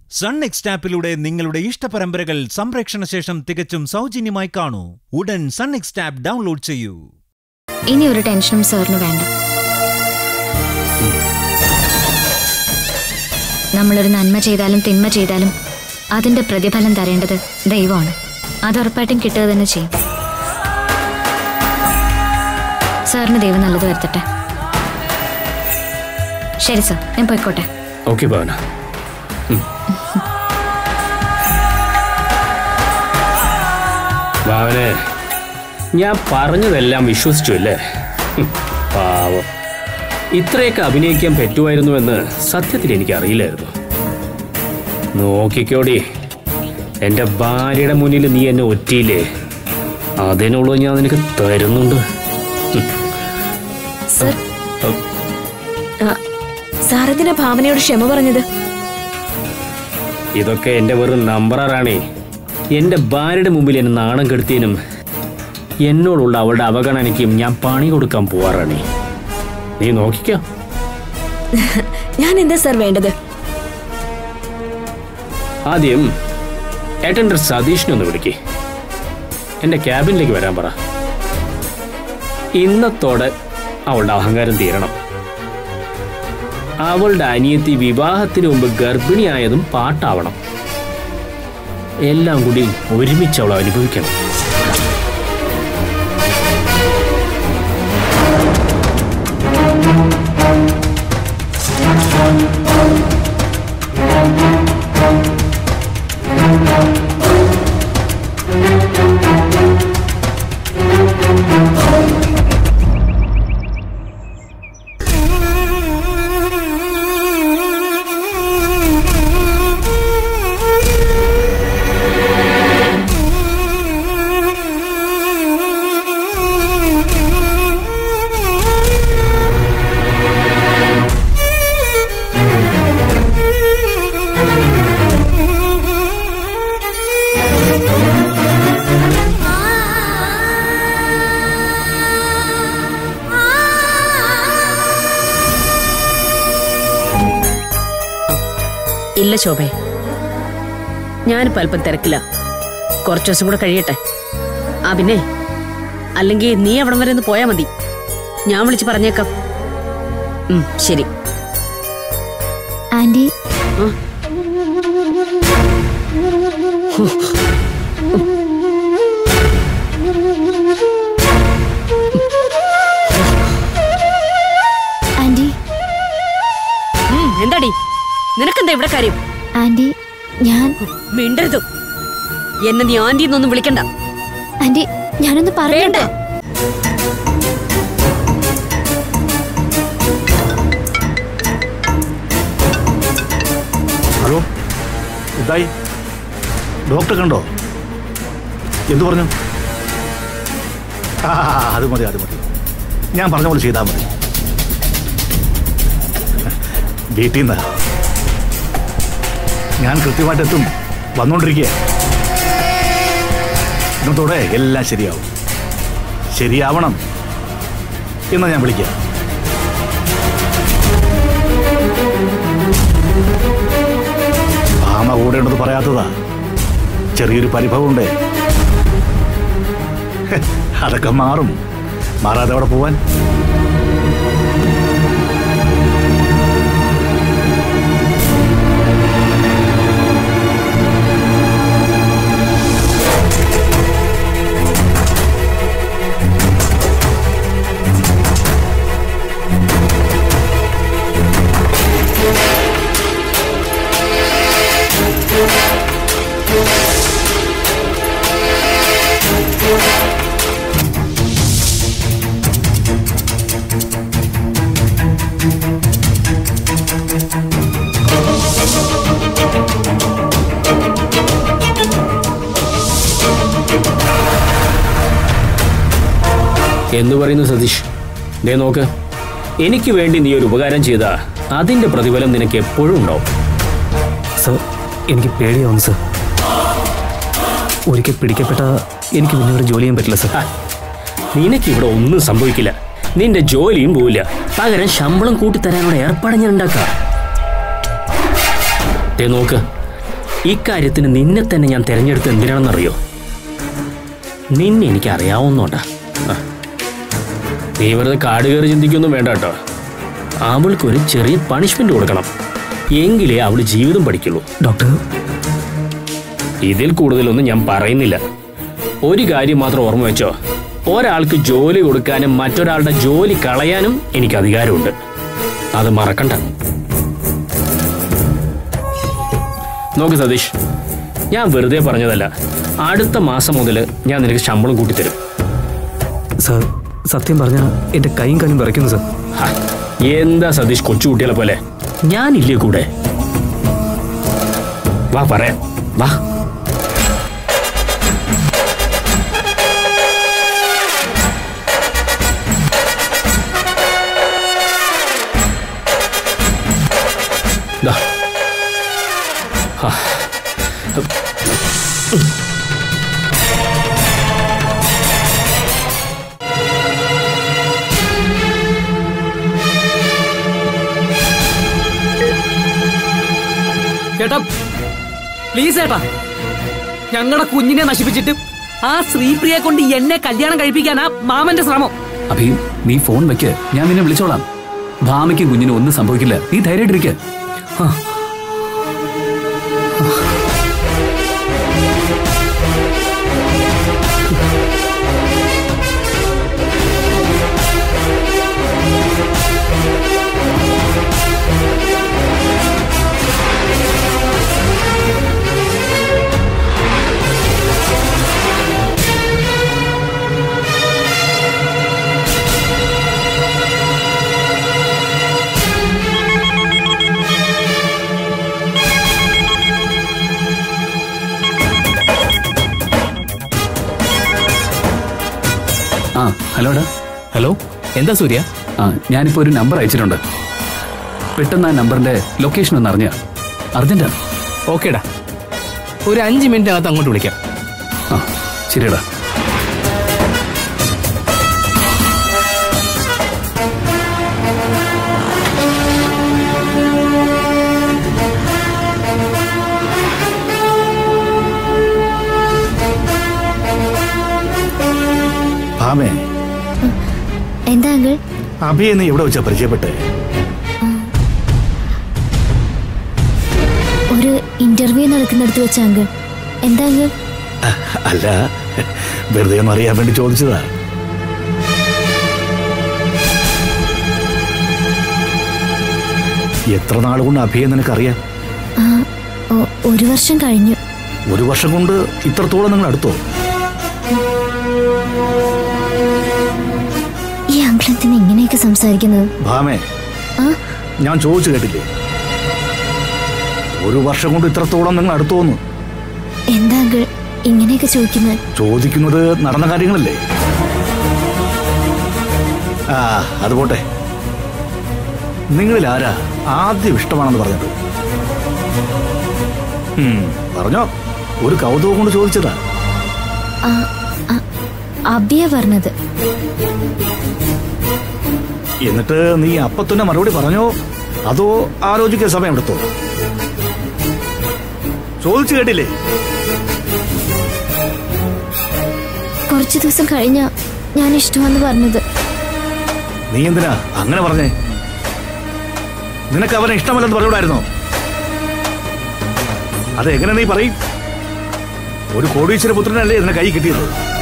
Sun next ആപ്പിലൂടെ നിങ്ങളുടെ ഇഷ്ടപരമ്പരകൾ സംപ്രേക്ഷണ ശേഷം തികച്ചും സൗജന്യമായി കാണൂ ഉടൻ സൺ നെക്സ്റ്റ് ആപ്പ് ഡൗൺലോഡ് ചെയ്യൂ ഇനി ഒരു ടെൻഷനും സാറിന് വേണ്ട നമ്മളൊരു നന്മ ചെയ്താലും തിന്മ ചെയ്താലും അതിന്റെ പ്രതിഫലം തരേണ്ടത് ദൈവമാണ് അത് ഉറപ്പായിട്ടും കിട്ടുക തന്നെ ചെയ്യും സാറിന് ദൈവം നല്ലത് വരുത്തട്ടെ ശരി സാർ ഞാൻ പോയിക്കോട്ടെ ഓക്കെ ഭാവന ഉം. ഭാവനെ ഞാൻ പറഞ്ഞതെല്ലാം വിശ്വസിച്ചു അല്ലേ ഉം. പാവം ഇത്രയൊക്കെ അഭിനയിക്കാൻ പറ്റുമായിരുന്നുവെന്ന് സത്യത്തിൽ എനിക്ക് അറിയില്ലായിരുന്നു നോക്കിക്കോടി എൻ്റെ ഭാര്യയുടെ മുന്നിൽ നീ എന്നെ ഒറ്റയില്ലേ അതിനുള്ളത് ഞാൻ നിനക്ക് തരുന്നുണ്ട് സർ ഉം. സാറതിന്റെ ഭാവനയോട് ക്ഷമ പറഞ്ഞത് ഇതൊക്കെ എൻ്റെ വെറും നമ്പറാണേ എൻ്റെ ഭാര്യയുടെ മുമ്പിൽ എന്നെ നാണം കെടുത്തിയതിനും എന്നോടുള്ള അവളുടെ അവഗണനയ്ക്കും ഞാൻ പണി കൊടുക്കാൻ പോവാറാണേ നീ നോക്കിക്കോ ഞാൻ എന്താ സർ വേണ്ടത് ആദ്യം ഏട്ടൻ്റെ സതീഷിനെ ഒന്ന് വിളിക്കേ എൻ്റെ ക്യാബിനിലേക്ക് വരാൻ പറ ഇന്നത്തോടെ അവളുടെ അഹങ്കാരം തീരണം അവളുടെ അനിയത്തി വിവാഹത്തിന് മുമ്പ് ഗർഭിണിയായതും പാട്ടാവണം എല്ലാം കൂടി ഒരുമിച്ച് അവൾ അനുഭവിക്കണം ഇല്ല ശോഭേ ഞാനിപ്പോൾ അല്പം തിരക്കില്ല കുറച്ചു ദിവസം കൂടെ കഴിയട്ടെ ആ പിന്നെ അല്ലെങ്കിൽ നീ അവിടം വരെ ഒന്ന് പോയാൽ മതി ഞാൻ വിളിച്ച് പറഞ്ഞേക്കാം ഉം, ശരി ആന്റി ആന്റി ഉം, എന്താടി നിനക്കെന്താ ഇവിടെ കാര്യം ആന്റി ഞാൻ മിണ്ടരുത് എന്നെ നീ ആന്റി എന്നൊന്നും വിളിക്കണ്ട ആന്റി ഞാനൊന്ന് വേണ്ട പറയട്ടെ ഹലോ എന്തായി ഡോക്ടർ കണ്ടോ എന്തു പറഞ്ഞു ആ അത് മതി അത് മതി ഞാൻ പറഞ്ഞ പോലെ ചെയ്താൽ മതി വീട്ടിൽ നിന്ന് ഞാൻ കൃത്യമായിട്ട് എത്തും വന്നുകൊണ്ടിരിക്കുക ഇന്നത്തോടെ എല്ലാം ശരിയാവും ശരിയാവണം എന്ന് ഞാൻ വിളിക്കാം ഭാമ കൂടെ ഉണ്ടെന്ന് പറയാത്തതാ ചെറിയൊരു പരിഭവമുണ്ട് ഹെ, അതൊക്കെ മാറും മാറാതെ അവിടെ പോവാൻ എന്ന് പറയുന്നു സതീഷ് ദേ നോക്ക് എനിക്ക് വേണ്ടി നീ ഒരു ഉപകാരം ചെയ്ത അതിന്റെ പ്രതിഫലം നിനക്ക് എപ്പോഴും ഉണ്ടാവും സർ എനിക്ക് പേടിയാവുന്നു സർ ഒരിക്കൽ പിടിക്കപ്പെട്ട എനിക്ക് പിന്നെ ഇവിടെ ജോലി ചെയ്യാൻ പറ്റില്ല സർ ഹ, നിനക്ക് ഇവിടെ ഒന്നും സംഭവിക്കില്ല നിന്റെ ജോലിയും പോവില്ല പകരം ശമ്പളം കൂട്ടിത്തരാനുള്ള ഏർപ്പാട് ഞാൻ ഉണ്ടാക്കാം ദേ നോക്ക് ഇക്കാര്യത്തിന് നിന്നെ തന്നെ ഞാൻ തിരഞ്ഞെടുത്ത് എന്തിനാണെന്നറിയോ നിന്നെ എനിക്ക് അറിയാവുന്നോണ്ടാ ആ. നീ വെറുതെ കാട് കയറി ചിന്തിക്കൊന്നും വേണ്ട കേട്ടോ അവൾക്കൊരു ചെറിയ പണിഷ്മെന്റ് കൊടുക്കണം എങ്കിലേ അവൾ ജീവിതം പഠിക്കുള്ളൂ ഡോക്ടർ ഇതിൽ കൂടുതലൊന്നും ഞാൻ പറയുന്നില്ല ഒരു കാര്യം മാത്രം ഓർമ്മ വെച്ചോ ഒരാൾക്ക് ജോലി കൊടുക്കാനും മറ്റൊരാളുടെ ജോലി കളയാനും എനിക്ക് അധികാരമുണ്ട് അത് മറക്കണ്ട നോക്ക് സതീഷ് ഞാൻ വെറുതെ പറഞ്ഞതല്ല അടുത്ത മാസം മുതൽ ഞാൻ നിനക്ക് ശമ്പളം കൂട്ടിത്തരും സർ സത്യം പറഞ്ഞാൽ എൻ്റെ കൈയും കാലും വിറയ്ക്കുന്നു സർ ഹ, എന്താ സതീഷ് കൊച്ചുകുട്ടികളെ പോലെ ഞാനില്ലേ കൂടെ വാ പറയാം വാ ദാ. ഹാ. ചേട്ടാ പ്ലീസ് ചേട്ടാ ഞങ്ങളുടെ കുഞ്ഞിനെ നശിപ്പിച്ചിട്ട് ആ ശ്രീപ്രിയെ കൊണ്ട് എന്നെ കല്യാണം കഴിപ്പിക്കാനാ മാമന്റെ ശ്രമം അഭി നീ ഫോൺ വെക്ക് ഞാൻ നിന്നെ വിളിച്ചോളാം ഭാമയ്ക്കും കുഞ്ഞിനും ഒന്നും സംഭവിക്കില്ല നീ ധൈര്യമായിട്ടിരിക്കെ ആ ഹലോടാ ഹലോ എന്താ സൂര്യ ആ ഞാനിപ്പോ ഒരു നമ്പർ അയച്ചിട്ടുണ്ട് പെട്ടെന്ന് ആ നമ്പറിന്റെ ലൊക്കേഷൻ ഒന്ന് അറിഞ്ഞ അർജന്റാണ് ഓക്കേടാ ഒരു അഞ്ച് മിനിറ്റിനകത്ത് അങ്ങോട്ട് വിളിക്കാം ആ ശരിയടാ ഭാമേ എന്താ അങ്കിൾ അഭിയെ നീ എവിടെ വെച്ചാ പരിചയപ്പെട്ടെ ഒരു ഇന്റർവ്യൂ നടക്കുന്നിടത്ത് വെച്ച അങ്കിൾ എന്താ അങ്കിൾ അല്ല വെറുതെ ഒന്ന് അറിയാൻ വേണ്ടി ചോദിച്ചതാ എത്ര നാൾ കൊണ്ട് അഭിയെ നിനക്കറിയാം ആ, ഒ- ഒരു വർഷം കഴിഞ്ഞു ഒരു വർഷം കൊണ്ട് ഇത്രത്തോളം നിങ്ങൾ അടുത്തോ ഈ അങ്കിൾ എന്തിനാ ഇങ്ങനെയൊക്കെ സംസാരിക്കുന്നത് ഭാമേ ആ ഞാൻ ചോദിച്ചു കേട്ടില്ലേ ഒരു വർഷം കൊണ്ട് ഇത്രത്തോളം നിങ്ങൾ അടുത്തോന്ന് എന്താ അങ്കിൾ ഇങ്ങനെയൊക്കെ ചോദിക്കുന്നത് ചോദിക്കുന്നത് നടന്ന കാര്യങ്ങളല്ലേ ആ അത് പോട്ടെ നിങ്ങളിൽ ആരാ ആദ്യം ഇഷ്ടമാണെന്ന് പറഞ്ഞത് ഉം, പറഞ്ഞോ ഒരു കൗതുകം കൊണ്ട് ചോദിച്ചതാ ആ, ആ, അബിയ പറഞ്ഞത് എന്നിട്ട് നീ അപ്പത്തന്നെ മറുപടി പറഞ്ഞോ അതോ ആലോചിക്കാൻ സമയം എടുത്തോ ചോദിച്ചു കേട്ടില്ലേ കുറച്ചു ദിവസം കഴിഞ്ഞ ഞാൻ ഇഷ്ടമാന്ന് പറഞ്ഞത് നീ എന്തിനാ അങ്ങനെ പറഞ്ഞേ നിനക്ക് അവനെ ഇഷ്ടമല്ലെന്ന് പറഞ്ഞൂടായിരുന്നോ അതെങ്ങനെ നീ പറയും ഒരു കോടീശ്വര പുത്രനല്ലേ ഇതിനെ കൈ കിട്ടിയത്